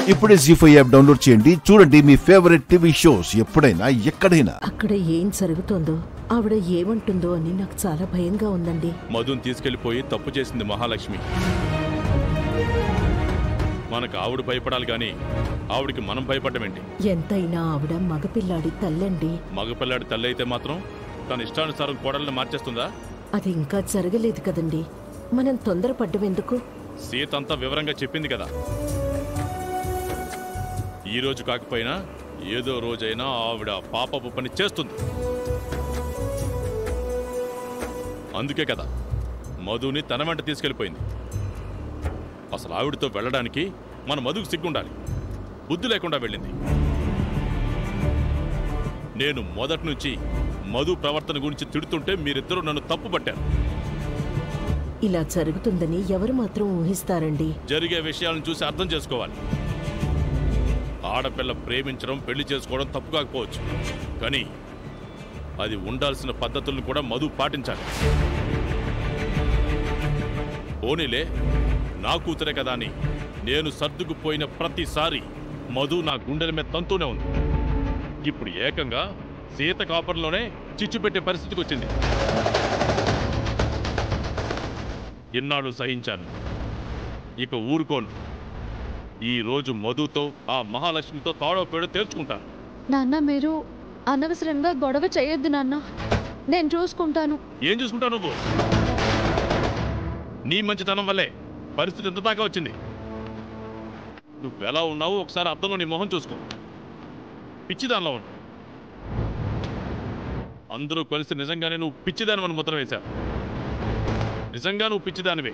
ఇప్పుడే G five app download చేయండి చూడండి మీ ఫేవరెట్ టీవీ షోస్ ఎప్పుడైనా ఎక్కడైనా అక్కడ ఏం జరుగుతోందో ఆవిడ ఏమంటుందో అని నాకు చాలా భయంగా ఉందండి మధుని తీసుకెళ్లిపోయి తప్పు చేసింది మహాలక్ష్మి మనకు ఆవిడ భయపడాలి గాని ఆవిడికి మనం భయపడమేంటి ఎంతైనా ఆవిడ మగపిల్లాడి తల్లండి మగపిల్లాడి తల్లి అయితే మాత్రం తన ఇష్టానుసారం కోడల్ని మార్చేస్తుందా అది ఇంకా జరగలేదు కదండి మనం తొందరపడ్డం ఎందుకు సీత అంతా వివరంగా చెప్పింది కదా ఈ రోజు కాకపోయినా ఏదో రోజైనా ఆవిడ పాపపు పని చేస్తుంది అందుకే కదా మధుని తన వెంట తీసుకెళ్ళిపోయింది అసలు ఆవిడతో వెళ్ళడానికి మన మధుకు సిగ్గుండాలి బుద్ధి లేకుండా వెళ్ళింది నేను మొదటి నుంచి మధు ప్రవర్తన గురించి తిడుతుంటే మీరిద్దరూ నన్ను తప్పు పట్టారు ఇలా జరుగుతుందని ఎవరు మాత్రం ఊహిస్తారండి జరిగే విషయాలను చూసి అర్థం చేసుకోవాలి ఆడపిల్ల ప్రేమించడం పెళ్లి చేసుకోవడం తప్పు కాకపోవచ్చు కానీ అది ఉండాల్సిన పద్ధతులను కూడా మధు పాటించాలి పోనీలే నా కూతురే కదా అని నేను సర్దుకుపోయిన ప్రతిసారి మధు నా గుండెల మీద తంతూనే ఉంది ఇప్పుడు ఏకంగా సీత కాపర్లోనే చిచ్చు పెట్టే పరిస్థితికి వచ్చింది ఇన్నాళ్ళు సహించాను ఇక ఊరుకోను ఈ రోజు మధుతో ఆ మహాలక్ష్మితో తాడో పేడో తేల్చుకుంటాను నాన్న మీరు అనవసరంగా గొడవ చేయొద్దు నాన్న నేను చూసుకుంటాను ఏం చూసుకుంటావు నువ్వు నీ మంచితనం వల్లే పరిస్థితి ఎంత దాకా వచ్చింది నువ్వు ఎలా ఉన్నావు ఒకసారి అర్థంలో నీ మొహం చూసుకో పిచ్చిదానిలో ఉన్నావు అందరూ కలిసి నిజంగానే నువ్వు పిచ్చిదానివని ముద్ర వేశావు నిజంగా నువ్వు పిచ్చిదానివే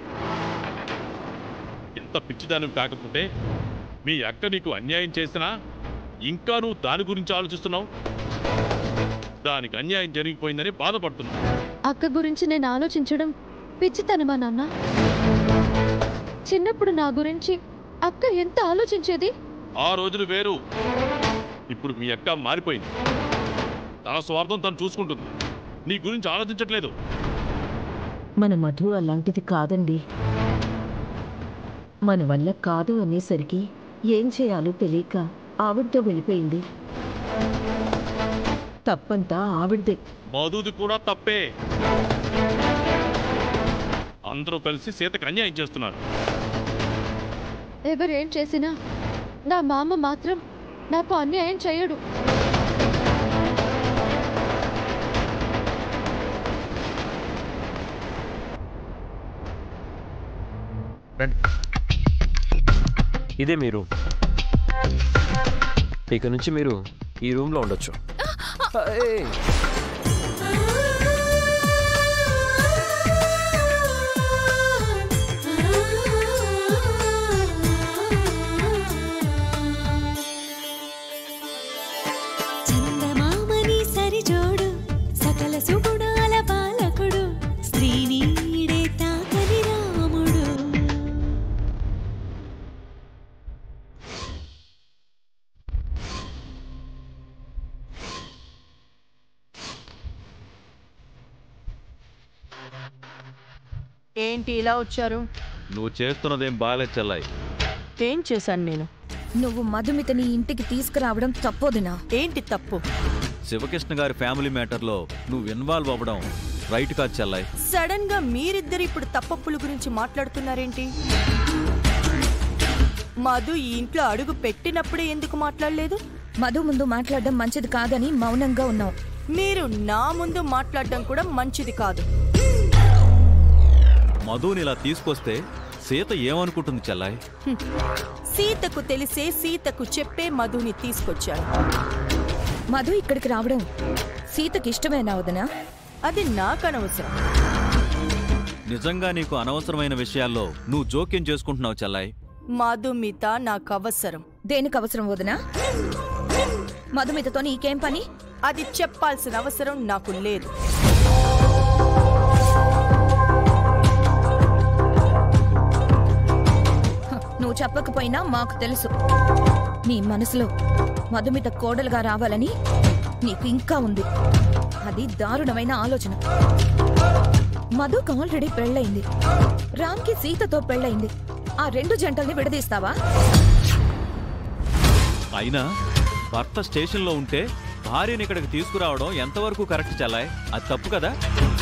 ఎంత పిచ్చిదానివి కాకపోతే మీ అక్క నీకు అన్యాయం చేసినా ఇంకా నువ్వు దాని గురించి ఆలోచిస్తున్నావు దానికి అన్యాయం జరిగిపోయిందని బాధపడుతున్నావు అక్క గురించి నేను ఆలోచించడం పిచ్చితనమా నాన్న చిన్నప్పుడు నా గురించి అక్క ఎంత ఆలోచించేది ఆ రోజులు వేరు ఇప్పుడు మీ అక్క మారిపోయింది తన స్వార్థం తను చూసుకుంటుంది నీ గురించి ఆలోచించట్లేదు మన మధు అలాంటిది కాదండి మన వల్ల కాదు అనేసరికి ఏం చేయాలో తెలియక ఆవిడతో వెళ్ళిపోయింది తప్పంతా ఆవిడదే మధుది కూడా తప్పే అందరూ కలిసి సీతకు అన్యాయం చేస్తున్నారు ఎవరేం చేసినా నా మామ మాత్రం నాకు అన్యాయం చేయడు రండి ఇదే మీ రూమ్ ఇక నుంచి మీరు ఈ రూమ్లో ఉండొచ్చు ఏయ్. చందమామని సరిజోడు సకల సుగుణాల బాలకుడు స్త్రీనీడే తాకని రాముడు ఏంటి ఇలా వచ్చారు నువ్వు చేస్తున్నదేం బాగాలేదు చెల్లాయి ఏం చేశాను నేను నువ్వు మధుమితని ఇంటికి తీసుకురావడం తప్పొదినా ఏంటి తప్పు శివకృష్ణ గారి ఫ్యామిలీ మ్యాటర్లో నువ్వు ఇన్వాల్వ్ అవ్వడం రైట్ కాదు చెల్లాయి సడన్ గా మీరిద్దరు ఇప్పుడు తప్పప్పుల గురించి మాట్లాడుతున్నారేంటి మధు ఈ ఇంట్లో అడుగు పెట్టినప్పుడే ఎందుకు మాట్లాడలేదు మధు ముందు మాట్లాడడం మంచిది కాదని మౌనంగా ఉన్నావు మీరు నా ముందు మాట్లాడడం కూడా మంచిది కాదు మధుని ఇలా తీసుకొస్తే సీత ఏమనుకుంటుంది చెల్లాయి హ్మ్. సీతకు తెలిసే సీతకు చెప్పే మధుని తీసుకొచ్చాను మధు ఇక్కడికి రావడం సీతకి ఇష్టమేనా వదనా అది నాకు అనవసరం నిజంగా నీకు అనవసరమైన విషయాల్లో నువ్వు జోక్యం చేసుకుంటున్నావు చెల్లాయి మధుమిత నాకు అవసరం దేనికి అవసరం వదనా మధుమితతో నీకేం పని అది చెప్పాల్సిన అవసరం నాకు లేదు హ, నువ్వు చెప్పకపోయినా మాకు తెలుసు నీ మనసులో మధుమిత కోడలుగా రావాలని నీకు ఇంకా ఉంది అది దారుణమైన ఆలోచన మధుకు ఆల్రెడీ పెళ్ళయింది రామ్కి సీతతో పెళ్ళయింది ఆ రెండు జంటల్ని విడదీస్తావా అయినా భర్త స్టేషన్లో ఉంటే భార్యని ఇక్కడికి తీసుకురావడం ఎంతవరకు కరెక్ట్ చెల్లాయ్ అది తప్పు కదా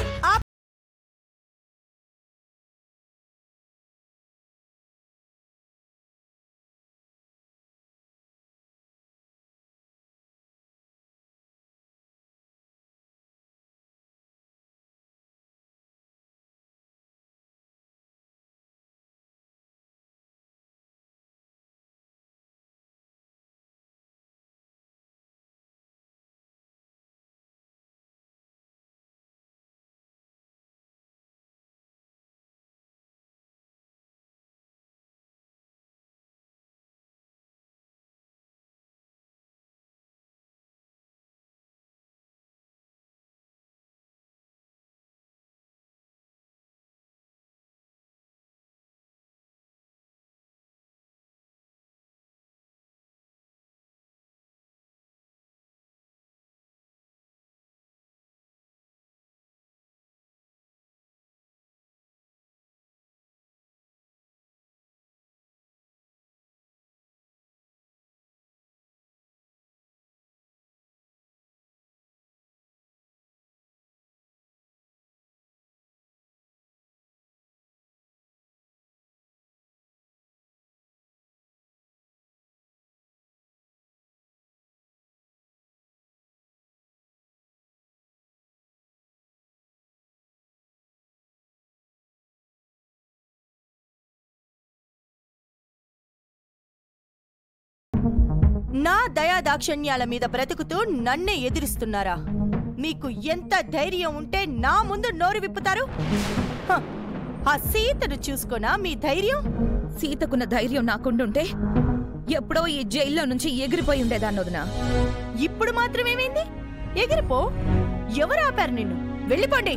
నా దయా దాక్షణ్యాల మీద బ్రతుకుతూ నన్నే ఎదిరిస్తున్నారా మీకు ఎంత ధైర్యం ఉంటే నా ముందు నోరు విప్పుతారు హ, ఆ సీతను చూసుకోనా మీ ధైర్యం సీతకున్న ధైర్యం నాకుండుంటే ఎప్పుడో ఈ జైల్లో నుంచి ఎగిరిపోయి ఉండేదాన్ని వదినా ఇప్పుడు మాత్రమేమైంది ఎగిరిపో ఎవరు ఆపారు నిన్ను వెళ్ళిపోండి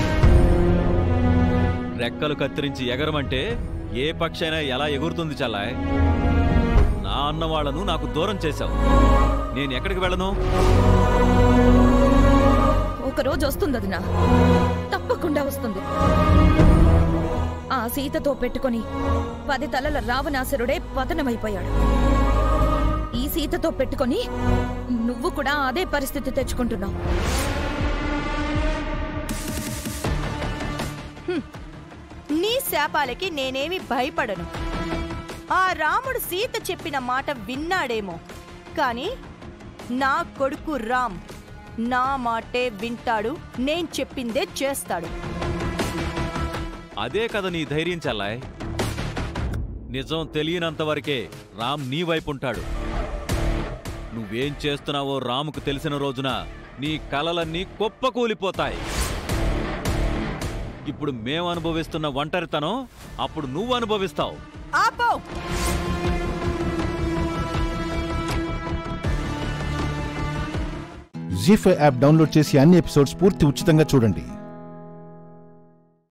రెక్కలు కత్తిరించి ఎగరమంటే ఏ పక్షైనా ఎలా ఎగురుతుంది చల్లాయ్ నా అన్న వాళ్ళను నాకు దూరం చేశావు నేను ఎక్కడికి వెళ్ళను ఒక రోజు వస్తుంది వదినా తప్పకుండా వస్తుంది ఆ సీతతో పెట్టుకొని పది తలల రావణాసురుడే పతనమైపోయాడు ఈ సీతతో పెట్టుకొని నువ్వు కూడా అదే పరిస్థితి తెచ్చుకుంటున్నావు నీ శాపాలకి నేనేమి భయపడను ఆ రాముడు సీత చెప్పిన మాట విన్నాడేమో కానీ నా కొడుకు రామ్ నా మాటే వింటాడు నేను చెప్పిందే చేస్తాడు అదే కదా నీ ధైర్యం చల్లాయ్ నిజం తెలియనంత వరకే రామ్ నీ వైపు ఉంటాడు నువ్వేం చేస్తున్నావో రాముకు తెలిసిన రోజున నీ కలలన్నీ కుప్పకూలిపోతాయి ఇప్పుడు మేము అనుభవిస్తున్న ఒంటరితనం అప్పుడు నువ్వు అనుభవిస్తావు ఆపో జీ ఫైవ్ యాప్ డౌన్లోడ్ చేసి అన్ని ఎపిసోడ్స్ పూర్తి ఉచితంగా చూడండి